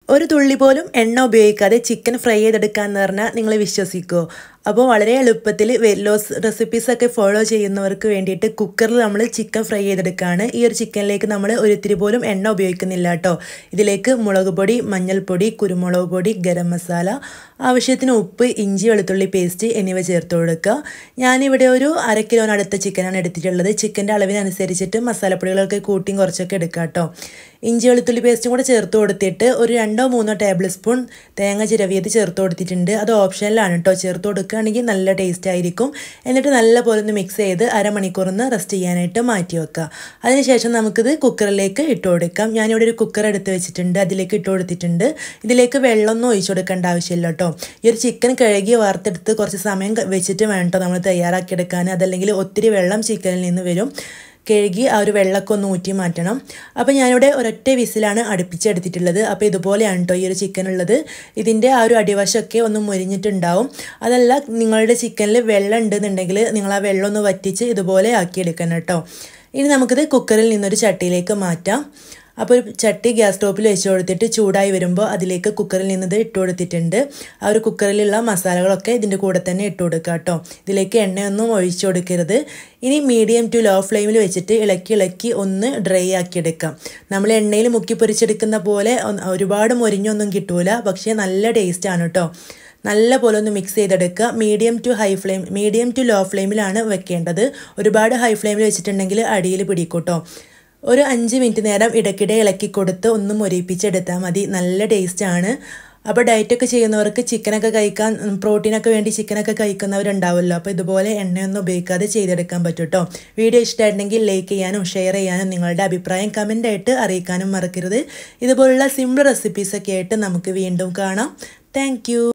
ഒരു തുള്ളി പോലും എണ്ണ ഉപയോഗിക്കാതെ ചിക്കൻ ഫ്രൈ ചെയ്തെടുക്കാന്ന് പറഞ്ഞാൽ നിങ്ങൾ വിശ്വസിക്കുമോ അപ്പോൾ വളരെ എളുപ്പത്തിൽ വെയിറ്റ് ലോസ് റെസിപ്പീസൊക്കെ ഫോളോ ചെയ്യുന്നവർക്ക് വേണ്ടിയിട്ട് കുക്കറിൽ നമ്മൾ ചിക്കൻ ഫ്രൈ ചെയ്തെടുക്കുകയാണ് ഈ ഒരു ചിക്കനിലേക്ക് നമ്മൾ ഒരിത്തിരി പോലും എണ്ണ ഉപയോഗിക്കുന്നില്ല കേട്ടോ ഇതിലേക്ക് മുളക് പൊടി മഞ്ഞൾപ്പൊടി കുരുമുളക് പൊടി ഗരം മസാല ആവശ്യത്തിന് ഉപ്പ് ഇഞ്ചി വെളുത്തുള്ളി പേസ്റ്റ് എന്നിവ ചേർത്ത് കൊടുക്കുക ഞാനിവിടെ ഒരു അര കിലോനടുത്ത ചിക്കനാണ് എടുത്തിട്ടുള്ളത് ചിക്കൻ്റെ അളവിനനുസരിച്ചിട്ട് മസാലപ്പൊടികളൊക്കെ കൂട്ടിയും കുറച്ചൊക്കെ എടുക്കുക കേട്ടോ ഇഞ്ചി വെളുത്തുള്ളി പേസ്റ്റും കൂടെ ചേർത്ത് കൊടുത്തിട്ട് ഒരു രണ്ടോ മൂന്നോ ടേബിൾ സ്പൂൺ തേങ്ങ ചിരവിയത് ചേർത്ത് കൊടുത്തിട്ടുണ്ട് അത് ഓപ്ഷനിലാണ് കേട്ടോ ചേർത്ത് കൊടുക്കുകയാണെങ്കിൽ നല്ല ടേസ്റ്റ് ആയിരിക്കും എന്നിട്ട് നല്ല പോലെ ഒന്ന് മിക്സ് ചെയ്ത് അരമണിക്കൂറൊന്ന് റെസ്റ്റ് ചെയ്യാനായിട്ട് മാറ്റി വെക്കുക അതിനുശേഷം നമുക്കിത് കുക്കറിലേക്ക് ഇട്ട് കൊടുക്കാം ഞാനിവിടെ ഒരു കുക്കർ എടുത്ത് വെച്ചിട്ടുണ്ട് അതിലേക്ക് ഇട്ട് കൊടുത്തിട്ടുണ്ട് ഇതിലേക്ക് വെള്ളമൊന്നും ഒഴിച്ചു കൊടുക്കേണ്ട ആവശ്യമില്ല കേട്ടോ ഈ ഒരു ചിക്കൻ കഴുകി വറുത്തെടുത്ത് കുറച്ച് സമയം വെച്ചിട്ട് വേണം കേട്ടോ നമ്മൾ തയ്യാറാക്കിയെടുക്കാൻ അതല്ലെങ്കിൽ ഒത്തിരി വെള്ളം ചിക്കനിൽ നിന്ന് വരും കഴുകി ആ ഒരു വെള്ളമൊക്കെ ഒന്ന് ഊറ്റി മാറ്റണം അപ്പോൾ ഞാനിവിടെ ഒരൊറ്റ വിസിലാണ് അടുപ്പിച്ചെടുത്തിട്ടുള്ളത് അപ്പോൾ ഇതുപോലെയാണ് കേട്ടോ ഈ ഒരു ചിക്കൻ ഉള്ളത് ഇതിൻ്റെ ആ ഒരു അടിവശമൊക്കെ ഒന്ന് മുരിഞ്ഞിട്ടുണ്ടാവും അതല്ല നിങ്ങളുടെ ചിക്കനിൽ വെള്ളം ഉണ്ടെന്നുണ്ടെങ്കിൽ നിങ്ങൾ ആ വെള്ളം ഒന്ന് വറ്റിച്ച് ഇതുപോലെ ആക്കിയെടുക്കണം കേട്ടോ ഇനി നമുക്കിത് കുക്കറിൽ നിന്നൊരു ചട്ടിയിലേക്ക് മാറ്റാം അപ്പോൾ ഒരു ചട്ടി ഗ്യാസ് സ്റ്റോപ്പിൽ വെച്ച് കൊടുത്തിട്ട് ചൂടായി വരുമ്പോൾ അതിലേക്ക് കുക്കറിൽ നിന്നത് ഇട്ട് കൊടുത്തിട്ടുണ്ട് ആ ഒരു കുക്കറിലുള്ള മസാലകളൊക്കെ ഇതിൻ്റെ കൂടെ തന്നെ ഇട്ട് കൊടുക്കുക കേട്ടോ ഇതിലേക്ക് എണ്ണയൊന്നും ഒഴിച്ചു കൊടുക്കരുത് ഇനി മീഡിയം ടു ലോ ഫ്ലെയിമിൽ വെച്ചിട്ട് ഇളക്കി ഇളക്കി ഒന്ന് ഡ്രൈ ആക്കി എടുക്കാം നമ്മൾ എണ്ണയിൽ മുക്കി പൊരിച്ചെടുക്കുന്ന പോലെ ഒരുപാട് മൊരിഞ്ഞൊന്നും കിട്ടൂല പക്ഷേ നല്ല ടേസ്റ്റാണ് കേട്ടോ നല്ല പോലെ ഒന്ന് മിക്സ് ചെയ്തെടുക്കുക medium to high flame medium to low ഫ്ലെയിമിലാണ് വെക്കേണ്ടത് ഒരുപാട് ഹൈ ഫ്ലെയിമിൽ വെച്ചിട്ടുണ്ടെങ്കിൽ അടിയിൽ പിടിക്കൂട്ടോ ഒരു അഞ്ച് മിനിറ്റ് നേരം ഇടയ്ക്കിടെ ഇളക്കി കൊടുത്ത് ഒന്ന് മൊരിപ്പിച്ചെടുത്താൽ മതി നല്ല ടേസ്റ്റാണ് അപ്പോൾ ഡയറ്റൊക്കെ ചെയ്യുന്നവർക്ക് ചിക്കനൊക്കെ കഴിക്കാൻ പ്രോട്ടീനൊക്കെ വേണ്ടി ചിക്കനൊക്കെ കഴിക്കുന്നവരുണ്ടാവുമല്ലോ അപ്പോൾ ഇതുപോലെ എണ്ണയൊന്നും ഉപയോഗിക്കാതെ ചെയ്തെടുക്കാൻ പറ്റും കേട്ടോ വീഡിയോ ഇഷ്ടമായിട്ടുണ്ടെങ്കിൽ ലൈക്ക് ചെയ്യാനും ഷെയർ ചെയ്യാനും നിങ്ങളുടെ അഭിപ്രായം കമൻ്റായിട്ട് അറിയിക്കാനും മറക്കരുത് ഇതുപോലുള്ള സിമ്പിൾ റെസിപ്പീസൊക്കെ ആയിട്ട് നമുക്ക് വീണ്ടും കാണാം താങ്ക്